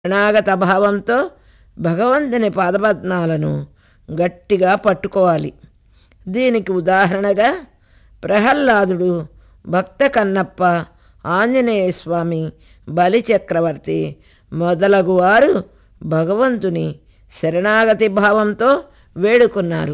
శరణాగత భావంతో భగవంతుని పాదపద్మాలను గట్టిగా పట్టుకోవాలి దీనికి ఉదాహరణగా ప్రహ్లాదుడు భక్త కన్నప్ప ఆంజనేయ స్వామి బలి చక్రవర్తి మొదలగు వారు భగవంతుని శరణాగతి భావంతో వేడుకున్నారు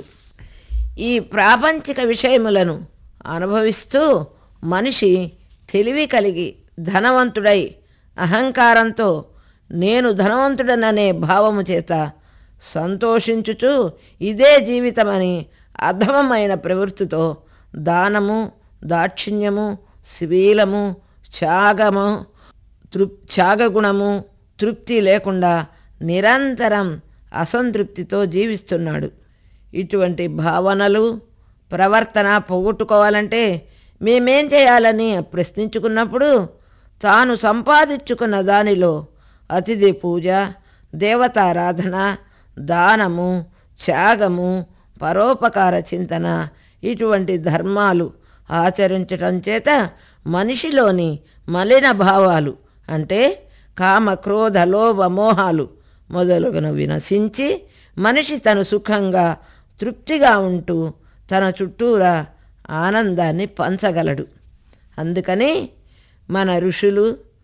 ఈ ప్రాపంచిక విషయములను అనుభవిస్తూ మనిషి తెలివి కలిగి ధనవంతుడై అహంకారంతో నేను ధనవంతుడననే భావము చేత సంతోషించుచు ఇదే జీవితమని అధమమైన ప్రవృత్తితో దానము దాక్షిణ్యము శీలము త్యాగము తృప్ త్యాగగుణము తృప్తి లేకుండా నిరంతరం అసంతృప్తితో జీవిస్తున్నాడు ఇటువంటి భావనలు ప్రవర్తన పోగొట్టుకోవాలంటే మేమేం చేయాలని ప్రశ్నించుకున్నప్పుడు తాను సంపాదించుకున్న దానిలో అతిథి పూజ దేవతారాధన దానము త్యాగము పరోపకార చింతన ఇటువంటి ధర్మాలు ఆచరించటం చేత మనిషిలోని మలిన భావాలు అంటే కామ క్రోధ లోభ మోహాలు మొదలుగునవి నశించి మనిషి తను సుఖంగా తృప్తిగా ఉంటూ తన చుట్టూరా ఆనందాన్ని పంచగలడు అందుకని మన ఋషులు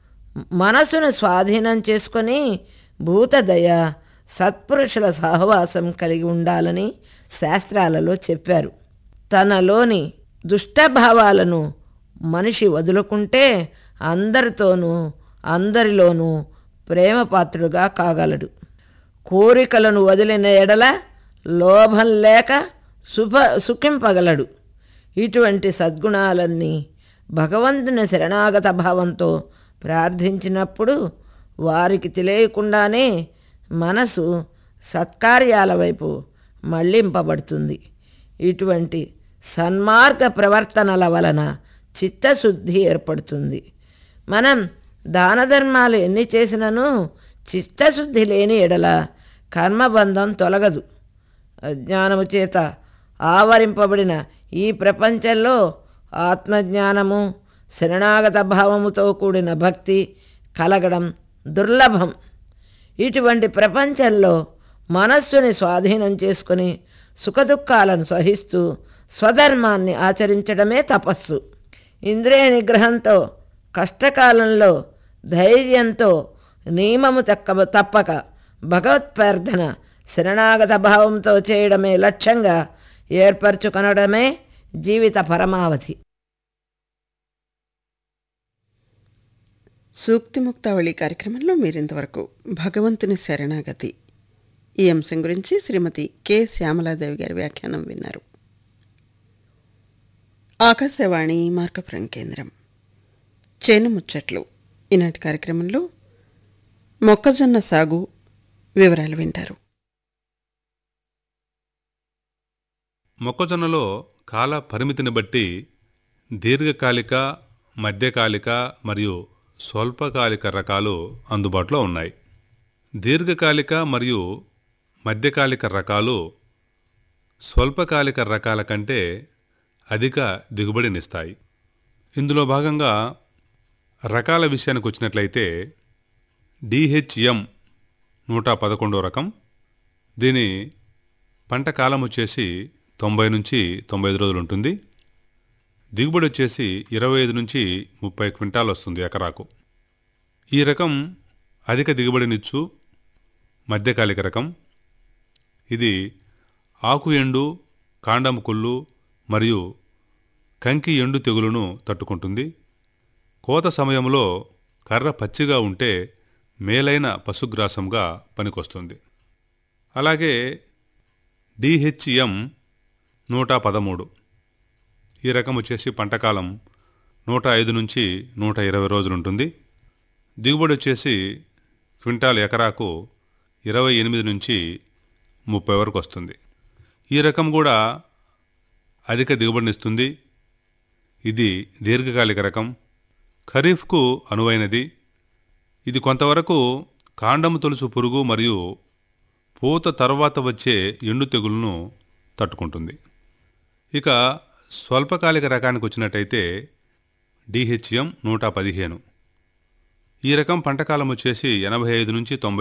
మనసును స్వాధీనం చేసుకొని భూతదయ సత్పురుషుల సహవాసం కలిగి ఉండాలని శాస్త్రాలలో చెప్పారు తనలోని దుష్టభావాలను మనిషి వదులుకుంటే అందరితోనూ అందరిలోనూ ప్రేమపాత్రుడుగా కాగలడు కోరికలను వదిలిన ఎడల లోభం లేక సుఖ సుఖింపగలడు ఇటువంటి సద్గుణాలన్నీ భగవంతుని శరణాగత భావంతో ప్రార్థించినప్పుడు వారికి తెలియకుండానే మనసు సత్కార్యాల వైపు మళ్లింపబడుతుంది ఇటువంటి సన్మార్గ ప్రవర్తనల వలన చిత్తశుద్ధి ఏర్పడుతుంది మనం దాన ధర్మాలు ఎన్ని చేసినను చిత్తశుద్ధి లేని ఎడల కర్మబంధం తొలగదు అజ్ఞానము చేత ఆవరింపబడిన ఈ ప్రపంచంలో ఆత్మజ్ఞానము శరణాగత భావముతో కూడిన భక్తి కలగడం దుర్లభం ఇటువంటి ప్రపంచంలో మనస్సుని స్వాధీనం చేసుకుని సుఖదుఖాలను సహిస్తూ స్వధర్మాన్ని ఆచరించడమే తపస్సు ఇంద్రియ నిగ్రహంతో కష్టకాలంలో ధైర్యంతో నియమము తక్క తప్పక భగవత్ప్రార్థన శరణాగత భావంతో చేయడమే లక్ష్యంగా ఏర్పరచుకొనడమే జీవిత పరమావధి సూక్తిముక్తావళి కార్యక్రమంలో మీరింతవరకు భగవంతుని శరణాగతి ఈ అంశం గురించి శ్రీమతి కె శ్యామలాదేవి గారి వ్యాఖ్యానం విన్నారు ఆకాశవాణి మార్కపురం కేంద్రం చేను ముచ్చట్లు ఈనాటి కార్యక్రమంలో మొక్కజొన్న సాగు వివరాలు వింటారు మొక్కజొన్నలో కాల పరిమితిని బట్టి దీర్ఘకాలిక మధ్యకాలిక మరియు స్వల్పకాలిక రకాలు అందుబాటులో ఉన్నాయి దీర్ఘకాలిక మరియు మధ్యకాలిక రకాలు స్వల్పకాలిక రకాల కంటే అధిక దిగుబడినిస్తాయి ఇందులో భాగంగా రకాల విషయానికి వచ్చినట్లయితే డిహెచ్ఎం నూట పదకొండో రకం దీని పంట కాలం వచ్చేసి తొంభై నుంచి తొంభై ఐదు రోజులు ఉంటుంది దిగుబడి వచ్చేసి ఇరవై ఐదు నుంచి ముప్పై క్వింటాల్ వస్తుంది ఎకరాకు ఈ రకం అధిక దిగుబడినిచ్చు మధ్యకాలిక రకం ఇది ఆకు ఎండు కాండం కుళ్ళు మరియు కంకి ఎండు తెగులును తట్టుకుంటుంది కోత సమయంలో కర్ర పచ్చిగా ఉంటే మేలైన పశుగ్రాసంగా పనికొస్తుంది అలాగే డిహెచ్ఎం నూట పదమూడు ఈ రకం వచ్చేసి పంటకాలం నూట ఐదు నుంచి నూట ఇరవై రోజులు ఉంటుంది దిగుబడి వచ్చేసి క్వింటాల్ ఎకరాకు ఇరవై ఎనిమిది నుంచి ముప్పై వరకు వస్తుంది ఈ రకం కూడా అధిక దిగుబడినిస్తుంది ఇది దీర్ఘకాలిక రకం ఖరీఫ్కు అనువైనది ఇది కొంతవరకు కాండము తొలుసు పురుగు మరియు పూత తర్వాత వచ్చే ఎండు తెగులను తట్టుకుంటుంది ఇక స్వల్పకాలిక రకానికి వచ్చినట్టయితే డిహెచ్ఎం నూట పదిహేను ఈ రకం పంటకాలం వచ్చేసి ఎనభై ఐదు నుంచి తొంభై